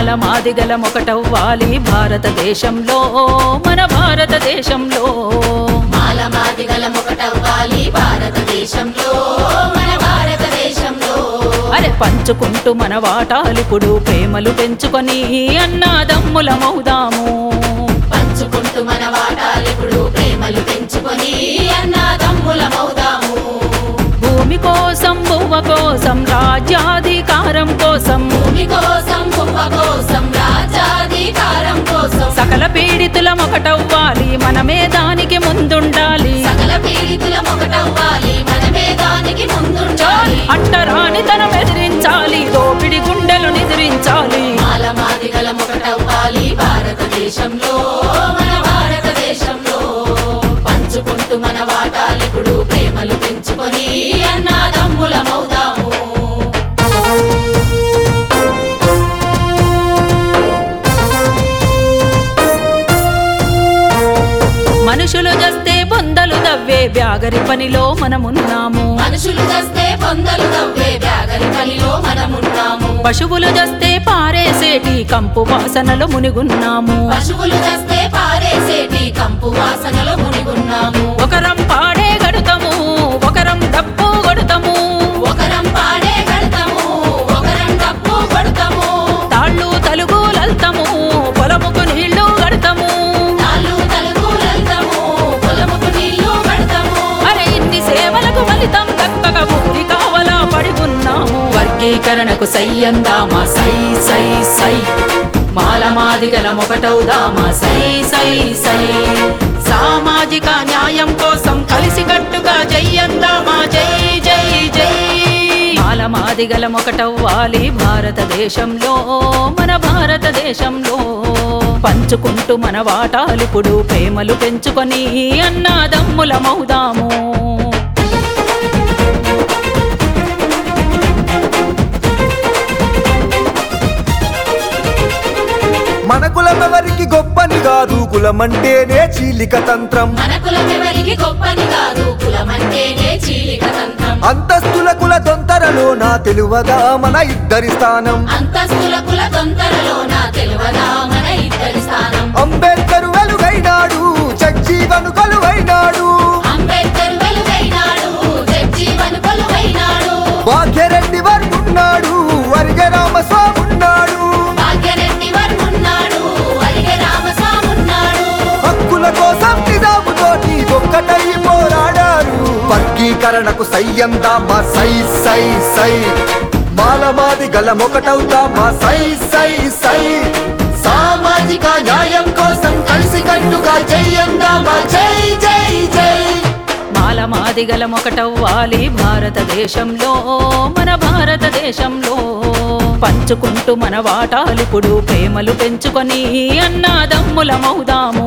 మాల మాదిగలం ఒకటవ్వాలి భారతదేశంలో మన భారతదేశంలో మాల మాదిగలం ఒకటవ్వాలి భారతదేశంలో మన భారతదేశంలో అరే పంచుకుంటూ మన వాటాలిప్పుడు ప్రేమలు పెంచుకొని అన్నాదమ్ములమవుదాము పంచుకుంటూ మన వాటాలిప్పుడు ప్రేమలు పెంచుకొని అన్నదమ్ములమవుదాము భూమి కోసం భువ కోసం రాజ్యాధికారం కోసం భూమి కోసం కుప్ప కోసం రాజ్యాధికారం కోసం సకల పీడితులం ఒకటవ్వాలి మనమే దానికి ముందుండాలి సకల పీడితులం ఒకటవ్వాలి మనమే దానికి ముందుండాలి అంటరాని తనం ఎదిరించాలి దోపిడి గుండెలు నిద్రించాలి మాల మాదిగలం ఒకటవ్వాలి భారతదేశంలో మన భారతదేశంలో పంచుకుంటూ మన వాటాలిప్పుడు ప్రేమలు పెంచుకొని అన్నదమ్ములమవుదాము మనుషులు జస్తే బొందలు దవ్వే బ్యాగరి పనిలో మనమున్నాము మనుషులు చస్తే పొందలు నవ్వే బ్యాగరి పనిలో మనమున్నాము పశువులు జస్తే పారేసేటి కంపు వాసనలో మునిగున్నాము పశువులు చస్తే పారేసేటి కంపు వాసనలో మునిగున్నాము ఒకరం పాడే గడుతము ఒకరం డప్పు గడుతము ఒకరం పాడే గడతాము ఒకరం డప్పు కొడతాము తాళ్ళు తలుగు లల్తము పొలముకు నీళ్లు గడతము నాలు తలుగు వెళ్తాము పొలముకు నీళ్లు పెడతాము అరే ఇన్ని సేవలకు ఫలితం దక్కక ఊరి కావలా పడి ఉన్నాము వర్గీకరణకు సయ్యందామా సై సై సై మాల మాదిగలం ఒకటవుదామా సై సై సై సామాజిక న్యాయం కోసం కలిసి కట్టుగా జయ్యందామా జై జై జై మాల మాదిగలం ఒకటవ్వాలి భారతదేశంలో మన భారతదేశంలో పంచుకుంటూ మన వాటాలిప్పుడు ప్రేమలు పెంచుకొని అన్నాదమ్ములమవుదాము మన కులమెవరికి గొప్పని కాదు కులమంటేనే చీలిక తంత్రం మన కులం ఎవరికి గొప్పని కాదు కులమంటేనే చీలిక తంత్రం అంతస్తుల కుల తొంతరలో నా తెలువదా మన ఇద్దరి స్థానం అంతస్తుల కుల తొంతరలోన తెలువదా మన ఇద్దరి స్థానం అంబేద్కర్ వెలుగైనాడు జగ్జీవను కొలువైనాడు అంబేద్కర్ వెలుగైనాడు జగ్జీవన్ కొలువైనాడు భాగ్యరెడ్డి వర్మున్నాడు వర్గ రామస్వామి ఉన్నాడు భాగ్యరెడ్డి వర్మున్నాడు అలిగే రామస్వామున్నాడు హక్కుల కోసం నిజాముతోటి ఒక్కటై పోరాడారు వర్గీకరణకు సయ్యందామా సై సై సై మాలమాది గలమొకటవుతామా సై సై సై సామాజిక న్యాయం కోసం కలిసి కట్టుగా చెయ్యందామా జై జై జై మాల మాదిగలం ఒకటవ్వాలి భారతదేశంలో మన భారతదేశంలో పంచుకుంటూ మన వాటాలిప్పుడు ప్రేమలు పెంచుకొని అన్నాదమ్ములమవుదాము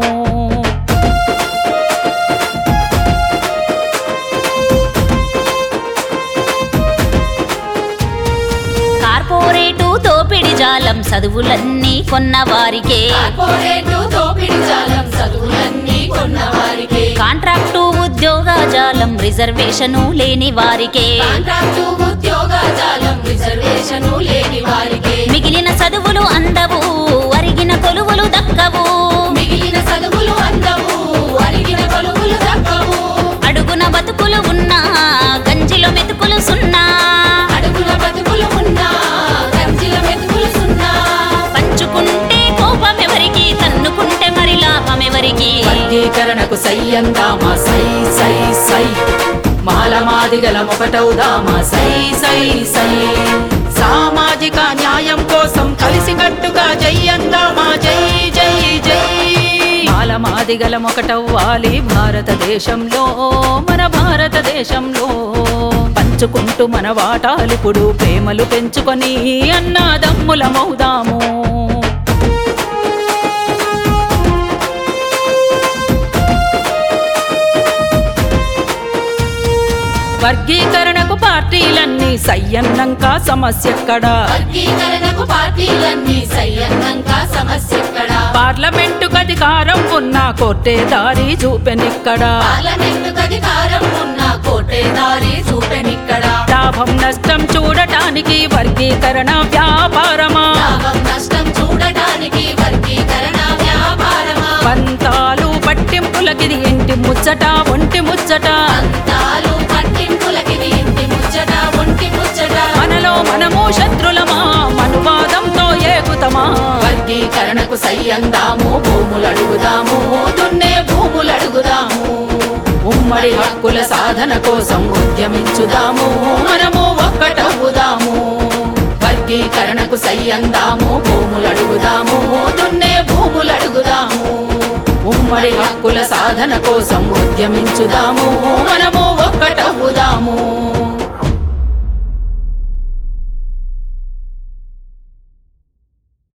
కార్పొరేటు దోపిడి జాలం చదువులన్నీ కొన్న వారికే కార్పొరేటు దోపిడి జాలం చదువులన్నీ కొన్నవారికే కాంట్రాక్టు ఉద్యోగ జాలం రిజర్వేషను లేని వారికే కాంట్రాక్టు ఉద్యోగ జాలం రిజర్వేషను లేని వారికే మిగిలిన చదువులు అందవు అరిగిన కొలువులు దక్కవు మిగిలిన చదువులు అందవు అరిగిన కొలువులు దక్కవు అడుగున బతుకులు ఉన్నా గంజిలో మెతుకులు సున్నా అడుగుల బతుకులు ఉన్నా గంజిల మెతుకులు సున్నా పంచుకుంటే కోపం ఎవరికి తన్నుకుంటే మరి లాభం ఎవరికి వర్గీకరణకు సయ్యందామా సై సై సై మాల మాదిగలం ఒకటవుదామా సై సై సై సామాజిక న్యాయం కోసం కలిసి కట్టుగా జయ్యందామా జై జై జై మాల మాదిగలం ఒకటవ్వాలి భారతదేశంలో మన భారతదేశంలో పంచుకుంటూ మన వాటాలిప్పుడు ప్రేమలు పెంచుకొని అన్నాదమ్ములమవుదాము వర్గీకరణకు పార్టీలన్నీ సయ్యన్నంక సమస్యెక్కడా వర్గీకరణకు పార్టీలన్నీ సయ్యన్నంక సమస్య ఎక్కడ పార్లమెంటుకు అధికారం ఉన్న కోర్టే దారి చూపెనిక్కడా పార్లమెంటుకు అధికారం ఉన్న కోటే దారి చూపెనిక్కడ లాభం నష్టం చూడటానికి వర్గీకరణ వ్యాపారమా లాభం నష్టం చూడ పట్టింపులకిది ఇంటి ముచ్చట ఒంటి ముచ్చట అంతాలు పట్టింపులకిది ఇంటి ముచ్చట ఒంటి ముచ్చట మనలో మనము శత్రులమా మనువాదంతో ఏగుతమా వర్గీకరణకు సయ్యందాము భూములు అడుగుదాము దున్నే భూములు అడుగుదాము ఉమ్మడి హక్కుల సాధన కోసం ఉద్యమించుదాము మనము ఒక్కటవుదాము వర్గీకరణకు సయ్యందాము భూములు అడుగుదాము దున్నే భూములు అడుగుదాము ఉమ్మడి హక్కుల సాధన కోసం ఉద్యమించుదాము మనము ఒక్కటవుదాము